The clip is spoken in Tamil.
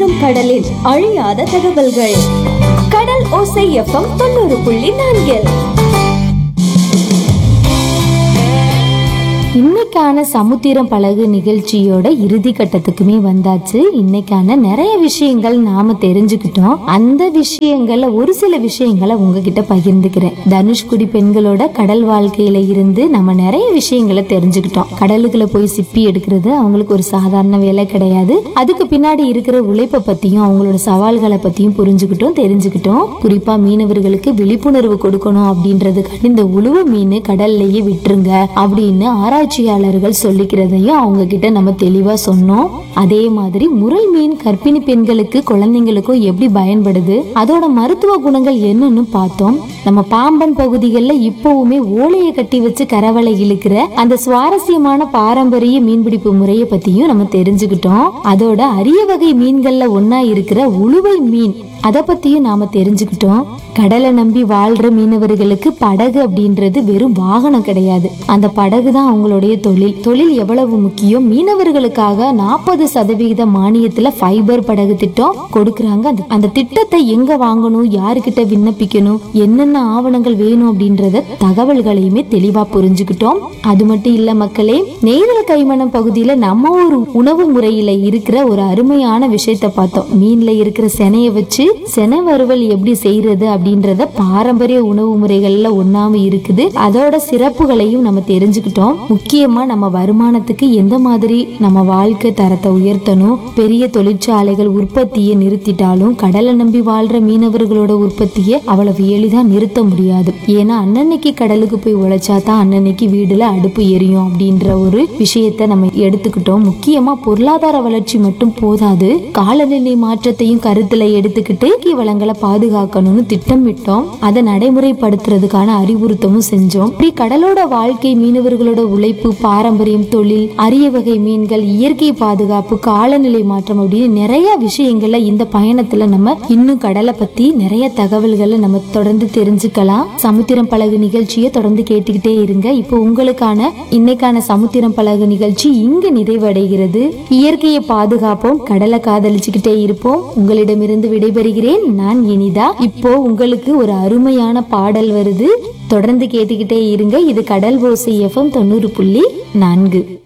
வளரும் கடலில் அழியாத தகவல்கள் கடல் ஓசை எஃப்எம் தொண்ணூறு புள்ளி நான்கில் இன்னைக்கான சமுத்திரம் பழகு நிகழ்ச்சியோட இறுதி கட்டத்துக்குமே வந்தாச்சு இன்னைக்கான நிறைய விஷயங்கள் நாம தெரிஞ்சுக்கிட்டோம் அந்த விஷயங்கள்ல ஒரு சில விஷயங்களை உங்ககிட்ட பகிர்ந்துக்கிறேன் தனுஷ்குடி பெண்களோட கடல் வாழ்க்கையில இருந்து நம்ம நிறைய விஷயங்களை தெரிஞ்சுக்கிட்டோம் கடலுக்குள்ள போய் சிப்பி எடுக்கிறது அவங்களுக்கு ஒரு சாதாரண வேலை கிடையாது அதுக்கு பின்னாடி இருக்கிற உழைப்பை பத்தியும் அவங்களோட சவால்களை பத்தியும் புரிஞ்சுக்கிட்டோம் தெரிஞ்சுக்கிட்டோம் குறிப்பா மீனவர்களுக்கு விழிப்புணர்வு கொடுக்கணும் அப்படின்றதுக்காக இந்த உழுவ மீன் கடல்லையே விட்டுருங்க அப்படின்னு ஆராய்ச்சியாளர்கள் சொல்லிக்கிறதையும் அவங்க கிட்ட நம்ம தெளிவா சொன்னோம் அதே மாதிரி முரல் மீன் கர்ப்பிணி பெண்களுக்கு குழந்தைங்களுக்கும் எப்படி பயன்படுது அதோட மருத்துவ குணங்கள் என்னன்னு பார்த்தோம் நம்ம பாம்பன் பகுதிகளில் இப்பவுமே ஓலையை கட்டி வச்சு கரவலை இழுக்கிற அந்த சுவாரஸ்யமான பாரம்பரிய மீன்பிடிப்பு முறையை பத்தியும் நம்ம தெரிஞ்சுக்கிட்டோம் அதோட அரிய வகை மீன்கள்ல ஒன்னா இருக்கிற உளுவை மீன் அதை பத்தியும் நாம தெரிஞ்சுக்கிட்டோம் கடலை நம்பி வாழ்ற மீனவர்களுக்கு படகு அப்படின்றது வெறும் வாகனம் கிடையாது அந்த படகு தான் அவங்களுடைய தொழில் தொழில் எவ்வளவு முக்கியம் மீனவர்களுக்காக நாற்பது சதவிகித மானியத்துல ஃபைபர் படகு திட்டம் கொடுக்கறாங்க அந்த அந்த திட்டத்தை எங்க வாங்கணும் யாருக்கிட்ட விண்ணப்பிக்கணும் என்னென்ன ஆவணங்கள் வேணும் அப்படின்றத தகவல்களையுமே தெளிவா புரிஞ்சுக்கிட்டோம் அது மட்டும் இல்ல மக்களே நெய்தல் கைமணம் பகுதியில நம்ம ஒரு உணவு முறையில இருக்கிற ஒரு அருமையான விஷயத்த பார்த்தோம் மீன்ல இருக்கிற செனைய வச்சு செனை வறுவல் எப்படி செய்யறது அப்படின்றத பாரம்பரிய உணவு முறைகள்ல ஒண்ணாம இருக்குது அதோட சிறப்புகளையும் நம்ம தெரிஞ்சுக்கிட்டோம் முக்கியமா நம்ம வருமானத்துக்கு எந்த மாதிரி நம்ம வாழ்க்கை தரத்தை உயர்த்தணும் பெரிய தொழிற்சாலைகள் உற்பத்தியை நிறுத்திட்டாலும் கடலை நம்பி வாழ்ற மீனவர்களோட உற்பத்தியை அவ்வளவு எளிதா நிறுத்த முடியாது ஏன்னா அன்னன்னைக்கு கடலுக்கு போய் உழைச்சா தான் அன்னன்னைக்கு வீடுல அடுப்பு எரியும் அப்படின்ற ஒரு விஷயத்தை நம்ம எடுத்துக்கிட்டோம் முக்கியமா பொருளாதார வளர்ச்சி மட்டும் போதாது காலநிலை மாற்றத்தையும் கருத்துல எடுத்துக்கிட்டு இயற்கை வளங்களை பாதுகாக்கணும்னு திட்டமிட்டோம் அதை நடைமுறைப்படுத்துறதுக்கான அறிவுறுத்தமும் செஞ்சோம் இப்படி கடலோட வாழ்க்கை மீனவர்களோட உழைப்பு பாரம்பரியம் தொழில் அரிய வகை மீன்கள் இயற்கை பாதுகாப்பு காலநிலை மாற்றம் அப்படின்னு நிறைய விஷயங்கள்ல இந்த பயணத்துல நம்ம இன்னும் கடலை பத்தி நிறைய தகவல்களை நம்ம தொடர்ந்து தெரிஞ்சுக்கலாம் சமுத்திரம் பழகு நிகழ்ச்சியை தொடர்ந்து கேட்டுக்கிட்டே இருங்க இப்போ உங்களுக்கான இன்னைக்கான சமுத்திரம் பழகு நிகழ்ச்சி இங்கு நிறைவடைகிறது இயற்கையை பாதுகாப்போம் கடலை காதலிச்சுக்கிட்டே இருப்போம் உங்களிடமிருந்து விடைபெறுகிறேன் நான் இனிதா இப்போ உங்களுக்கு ஒரு அருமையான பாடல் வருது தொடர்ந்து கேட்டுக்கிட்டே இருங்க இது கடல் ஓசை எஃப்எம் தொண்ணூறு புள்ளி நான்கு